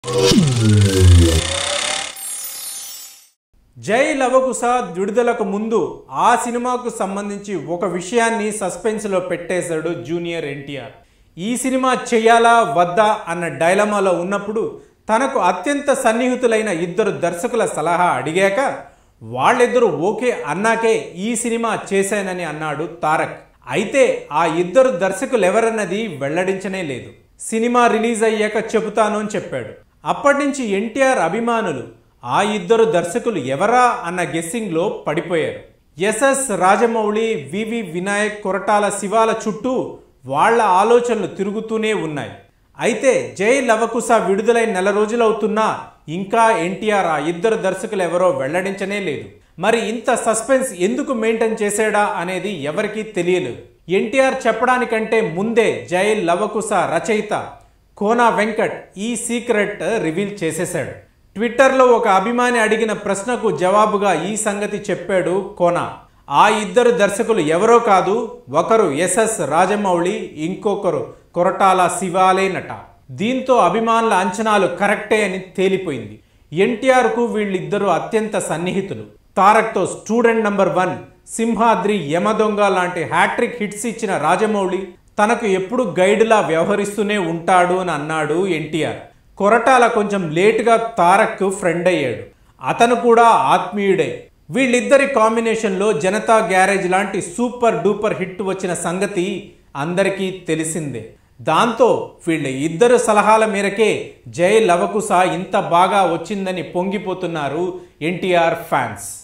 జై లవకుశ విడుదలకు ముందు ఆ సినిమాకు సంబంధించి ఒక విషయాన్ని సస్పెన్స్లో పెట్టేశాడు జూనియర్ ఎన్టీఆర్ ఈ సినిమా చేయాలా వద్దా అన్న డైలమాలో ఉన్నప్పుడు తనకు అత్యంత సన్నిహితులైన ఇద్దరు దర్శకుల సలహా అడిగాక వాళ్ళిద్దరూ ఓకే అన్నాకే ఈ సినిమా చేశానని అన్నాడు తారక్ అయితే ఆ ఇద్దరు దర్శకులు ఎవరన్నది వెల్లడించనే లేదు సినిమా రిలీజ్ అయ్యాక చెబుతాను అని చెప్పాడు అప్పటి నుంచి ఎన్టీఆర్ అభిమానులు ఆ ఇద్దరు దర్శకులు ఎవరా అన్న గెస్సింగ్లో పడిపోయారు ఎస్ఎస్ రాజమౌళి వివి వినాయక్ కొరటాల శివాల చుట్టూ వాళ్ళ ఆలోచనలు తిరుగుతూనే ఉన్నాయి అయితే జై లవకుశ విడుదలై నెల రోజులవుతున్నా ఇంకా ఎన్టీఆర్ ఆ ఇద్దరు దర్శకులు ఎవరో వెల్లడించనే లేదు మరి ఇంత సస్పెన్స్ ఎందుకు మెయింటైన్ చేశాడా అనేది ఎవరికీ తెలియలేదు ఎన్టీఆర్ చెప్పడానికంటే ముందే జై లవకుశ రచయిత కోనా వెంకట్ ఈ సీక్రెట్ రివీల్ చేసేశాడు ట్విట్టర్లో ఒక అభిమాని అడిగిన ప్రశ్నకు జవాబుగా ఈ సంగతి చెప్పాడు కోనా ఆ ఇద్దరు దర్శకులు ఎవరో కాదు ఒకరు ఎస్ఎస్ రాజమౌళి ఇంకొకరు కొరటాల శివాలేనట దీంతో అభిమానుల అంచనాలు కరెక్టే అని తేలిపోయింది ఎన్టీఆర్కు వీళ్ళిద్దరూ అత్యంత సన్నిహితులు తారక్తో student number one Simhadri Yamadonga లాంటి హ్యాట్రిక్ హిట్స్ ఇచ్చిన రాజమౌళి తనకు ఎప్పుడు గైడ్లా వ్యవహరిస్తూనే ఉంటాడు అని అన్నాడు ఎన్టీఆర్ కొరటాల కొంచెం లేటుగా తారక్ ఫ్రెండ్ అయ్యాడు అతను కూడా ఆత్మీయుడే వీళ్ళిద్దరి కాంబినేషన్లో జనతా గ్యారేజ్ లాంటి సూపర్ డూపర్ హిట్ వచ్చిన సంగతి అందరికీ తెలిసిందే దాంతో వీళ్ళ ఇద్దరు సలహాల మేరకే జై లవకుశ ఇంత బాగా వచ్చిందని పొంగిపోతున్నారు ఎన్టీఆర్ ఫ్యాన్స్